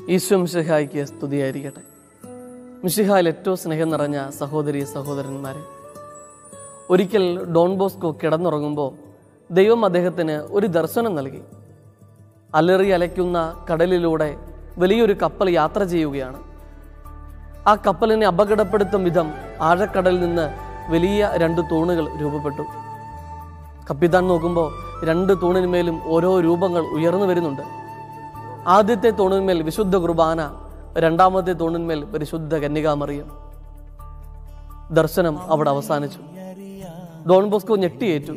ഈശോ മിശിഹായ്ക്ക് സ്തുതിയായിരിക്കട്ടെ മിശിഹായിൽ ഏറ്റവും സ്നേഹം നിറഞ്ഞ സഹോദരി സഹോദരന്മാരെ ഒരിക്കൽ ഡോൺ ബോസ്കോ കിടന്നുറങ്ങുമ്പോൾ ദൈവം അദ്ദേഹത്തിന് ഒരു ദർശനം നൽകി അലറി അലയ്ക്കുന്ന കടലിലൂടെ വലിയൊരു കപ്പൽ യാത്ര ചെയ്യുകയാണ് ആ കപ്പലിനെ അപകടപ്പെടുത്തും വിധം ആഴക്കടലിൽ നിന്ന് വലിയ രണ്ട് തൂണുകൾ രൂപപ്പെട്ടു കപ്പിത്താൻ നോക്കുമ്പോൾ രണ്ട് തൂണിന്മേലും ഓരോ രൂപങ്ങൾ ഉയർന്നു വരുന്നുണ്ട് ആദ്യത്തെ തൂണിന്മേൽ വിശുദ്ധ കുർബാന രണ്ടാമത്തെ തൂണിന്മേൽ പരിശുദ്ധ കന്യകാമറിയം ദർശനം അവിടെ അവസാനിച്ചു ഡോൺ ബോസ്കോ ഞെട്ടിയേറ്റു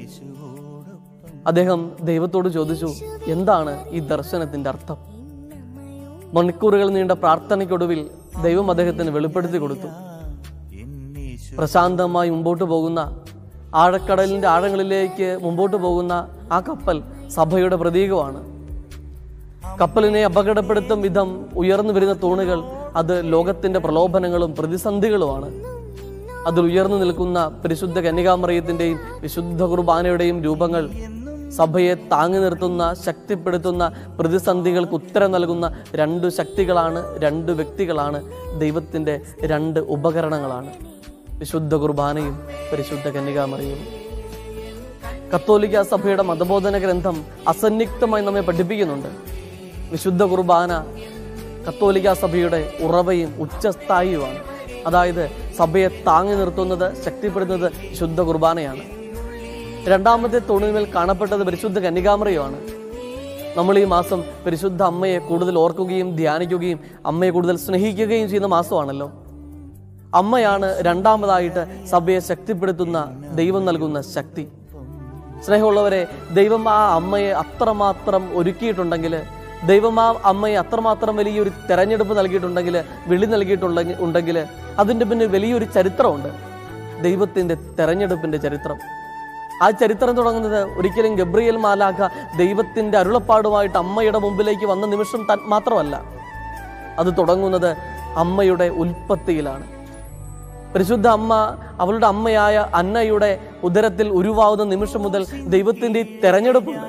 അദ്ദേഹം ദൈവത്തോട് ചോദിച്ചു എന്താണ് ഈ ദർശനത്തിന്റെ അർത്ഥം മണിക്കൂറുകൾ നീണ്ട പ്രാർത്ഥനയ്ക്കൊടുവിൽ ദൈവം അദ്ദേഹത്തിന് വെളിപ്പെടുത്തി കൊടുത്തു പ്രശാന്തമായി മുമ്പോട്ട് പോകുന്ന ആഴക്കടലിന്റെ ആഴങ്ങളിലേക്ക് മുമ്പോട്ട് പോകുന്ന ആ കപ്പൽ സഭയുടെ പ്രതീകമാണ് കപ്പലിനെ അപകടപ്പെടുത്തും വിധം ഉയർന്നു വരുന്ന തൂണുകൾ അത് ലോകത്തിന്റെ പ്രലോഭനങ്ങളും പ്രതിസന്ധികളുമാണ് അതിൽ ഉയർന്നു നിൽക്കുന്ന പരിശുദ്ധ കന്യകാമറിയത്തിന്റെയും വിശുദ്ധ കുർബാനയുടെയും രൂപങ്ങൾ സഭയെ താങ്ങി നിർത്തുന്ന ശക്തിപ്പെടുത്തുന്ന പ്രതിസന്ധികൾക്ക് ഉത്തരം നൽകുന്ന രണ്ട് ശക്തികളാണ് രണ്ട് വ്യക്തികളാണ് ദൈവത്തിന്റെ രണ്ട് ഉപകരണങ്ങളാണ് വിശുദ്ധ കുർബാനയും പരിശുദ്ധ കന്യകാമറിയവും കത്തോലിക്ക സഭയുടെ മതബോധന ഗ്രന്ഥം അസന്നിഗ്ധമായി നമ്മെ പഠിപ്പിക്കുന്നുണ്ട് വിശുദ്ധ കുർബാന കത്തോലിക്ക സഭയുടെ ഉറവയും ഉച്ചസ്ഥായിയുമാണ് അതായത് സഭയെ താങ്ങി നിർത്തുന്നത് ശക്തിപ്പെടുത്തുന്നത് വിശുദ്ധ കുർബാനയാണ് രണ്ടാമത്തെ തൂണിന്മേൽ കാണപ്പെട്ടത് പരിശുദ്ധ കന്യകാമറിയുമാണ് നമ്മൾ ഈ മാസം പരിശുദ്ധ അമ്മയെ കൂടുതൽ ഓർക്കുകയും ധ്യാനിക്കുകയും അമ്മയെ കൂടുതൽ സ്നേഹിക്കുകയും ചെയ്യുന്ന മാസമാണല്ലോ അമ്മയാണ് രണ്ടാമതായിട്ട് സഭയെ ശക്തിപ്പെടുത്തുന്ന ദൈവം നൽകുന്ന ശക്തി സ്നേഹമുള്ളവരെ ദൈവം ആ അമ്മയെ അത്രമാത്രം ഒരുക്കിയിട്ടുണ്ടെങ്കിൽ ദൈവം ആ അമ്മയെ അത്രമാത്രം വലിയൊരു തെരഞ്ഞെടുപ്പ് നൽകിയിട്ടുണ്ടെങ്കിൽ വിളി നൽകിയിട്ടുണ്ടെങ്കിൽ ഉണ്ടെങ്കിൽ അതിൻ്റെ പിന്നെ വലിയൊരു ചരിത്രമുണ്ട് ദൈവത്തിൻ്റെ തെരഞ്ഞെടുപ്പിൻ്റെ ചരിത്രം ആ ചരിത്രം തുടങ്ങുന്നത് ഒരിക്കലും ഗബ്രിയേൽ മാലാഖ ദൈവത്തിൻ്റെ അരുളപ്പാടുമായിട്ട് അമ്മയുടെ മുമ്പിലേക്ക് വന്ന നിമിഷം ത- മാത്രമല്ല അത് തുടങ്ങുന്നത് അമ്മയുടെ ഉൽപ്പത്തിയിലാണ് പരിശുദ്ധ അമ്മ അവളുടെ അമ്മയായ അന്നയുടെ ഉദരത്തിൽ ഉരുവാകുന്ന നിമിഷം മുതൽ ദൈവത്തിന്റെ ഈ തെരഞ്ഞെടുപ്പുണ്ട്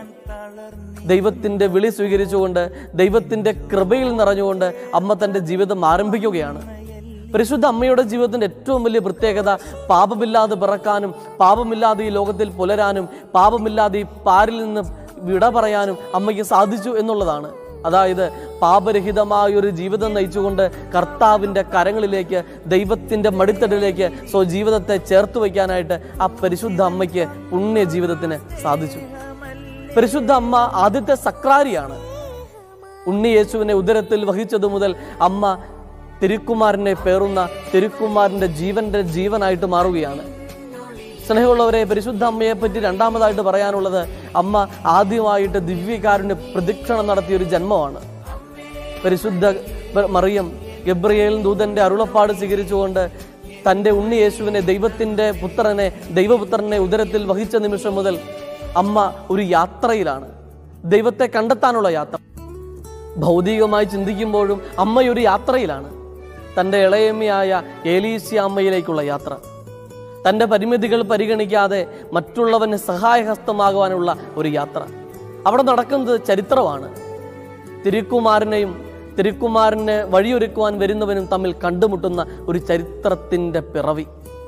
ദൈവത്തിന്റെ വിളി സ്വീകരിച്ചുകൊണ്ട് ദൈവത്തിന്റെ കൃപയിൽ നിറഞ്ഞുകൊണ്ട് അമ്മ തന്റെ ജീവിതം ആരംഭിക്കുകയാണ് പരിശുദ്ധ അമ്മയുടെ ജീവിതത്തിന്റെ ഏറ്റവും വലിയ പ്രത്യേകത പാപമില്ലാതെ പിറക്കാനും പാപമില്ലാതെ ഈ ലോകത്തിൽ പുലരാനും പാപമില്ലാതെ ഈ പാരിൽ നിന്ന് വിട പറയാനും അമ്മയ്ക്ക് സാധിച്ചു എന്നുള്ളതാണ് അതായത് പാപരഹിതമായ ഒരു ജീവിതം നയിച്ചുകൊണ്ട് കർത്താവിന്റെ കരങ്ങളിലേക്ക് ദൈവത്തിന്റെ മടിത്തടിലേക്ക് സ്വജീവിതത്തെ ചേർത്ത് വയ്ക്കാനായിട്ട് ആ പരിശുദ്ധ അമ്മയ്ക്ക് പുണ്യ ജീവിതത്തിന് സാധിച്ചു പരിശുദ്ധ അമ്മ ആദ്യത്തെ സക്രാരിയാണ് ഉണ്ണി യേശുവിനെ ഉദരത്തിൽ വഹിച്ചതു മുതൽ അമ്മ തിരുക്കുമാരനെ പേറുന്ന തിരുക്കുമാരന്റെ ജീവന്റെ ജീവനായിട്ട് മാറുകയാണ് സ്നേഹമുള്ളവരെ പരിശുദ്ധ അമ്മയെ പറ്റി രണ്ടാമതായിട്ട് പറയാനുള്ളത് അമ്മ ആദ്യമായിട്ട് ദിവ്യകാരുണ്യ പ്രദക്ഷിണം നടത്തിയ ഒരു ജന്മമാണ് പരിശുദ്ധ മ- മറിയം ഗബ്രിയേൽ ദൂതന്റെ അരുളപ്പാട് സ്വീകരിച്ചുകൊണ്ട് തന്റെ ഉണ്ണി യേശുവിനെ ദൈവത്തിന്റെ പുത്രനെ ദൈവപുത്രനെ ഉദരത്തിൽ വഹിച്ച നിമിഷം മുതൽ അമ്മ ഒരു യാത്രയിലാണ് ദൈവത്തെ കണ്ടെത്താനുള്ള യാത്ര ഭൗതികമായി ചിന്തിക്കുമ്പോഴും അമ്മ ഒരു യാത്രയിലാണ് തൻ്റെ ഇളയമ്മയായ ഏലീസ്യ അമ്മയിലേക്കുള്ള യാത്ര തൻ്റെ പരിമിതികൾ പരിഗണിക്കാതെ മറ്റുള്ളവന് സഹായഹസ്തമാകുവാനുള്ള ഒരു യാത്ര അവിടെ നടക്കുന്നത് ചരിത്രമാണ് തിരുക്കുമാരനെയും തിരുക്കുമാരന് വഴിയൊരുക്കുവാൻ വരുന്നവനും തമ്മിൽ കണ്ടുമുട്ടുന്ന ഒരു ചരിത്രത്തിൻ്റെ പിറവി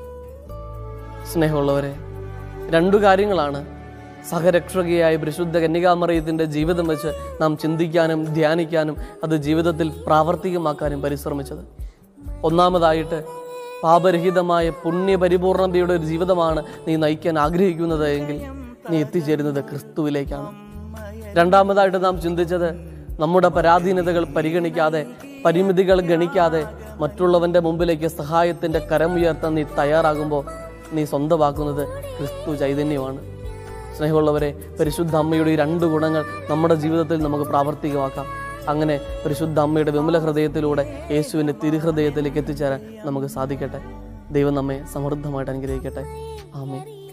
സ്നേഹമുള്ളവരെ രണ്ടു കാര്യങ്ങളാണ് സഹരക്ഷകയായ പരിശുദ്ധ കന്യകാമറിയത്തിൻ്റെ ജീവിതം വെച്ച് നാം ചിന്തിക്കാനും ധ്യാനിക്കാനും അത് ജീവിതത്തിൽ പ്രാവർത്തികമാക്കാനും പരിശ്രമിച്ചത് ഒന്നാമതായിട്ട് പാപരഹിതമായ പുണ്യപരിപൂർണതയുടെ ഒരു ജീവിതമാണ് നീ നയിക്കാൻ ആഗ്രഹിക്കുന്നത് എങ്കിൽ നീ എത്തിച്ചേരുന്നത് ക്രിസ്തുവിലേക്കാണ് രണ്ടാമതായിട്ട് നാം ചിന്തിച്ചത് നമ്മുടെ പരാധീനതകൾ പരിഗണിക്കാതെ പരിമിതികൾ ഗണിക്കാതെ മറ്റുള്ളവന്റെ മുമ്പിലേക്ക് സഹായത്തിന്റെ കരമുയർത്താൻ നീ തയ്യാറാകുമ്പോൾ നീ സ്വന്തമാക്കുന്നത് ക്രിസ്തു ചൈതന്യമാണ് സ്നേഹമുള്ളവരെ പരിശുദ്ധ അമ്മയുടെ ഈ രണ്ട് ഗുണങ്ങൾ നമ്മുടെ ജീവിതത്തിൽ നമുക്ക് പ്രാവർത്തികമാക്കാം അങ്ങനെ പരിശുദ്ധ അമ്മയുടെ വിമല ഹൃദയത്തിലൂടെ യേശുവിൻ്റെ തിരുഹൃദയത്തിലേക്ക് എത്തിച്ചേരാൻ നമുക്ക് സാധിക്കട്ടെ ദൈവം നമ്മെ സമൃദ്ധമായിട്ട് അനുഗ്രഹിക്കട്ടെ ആമേ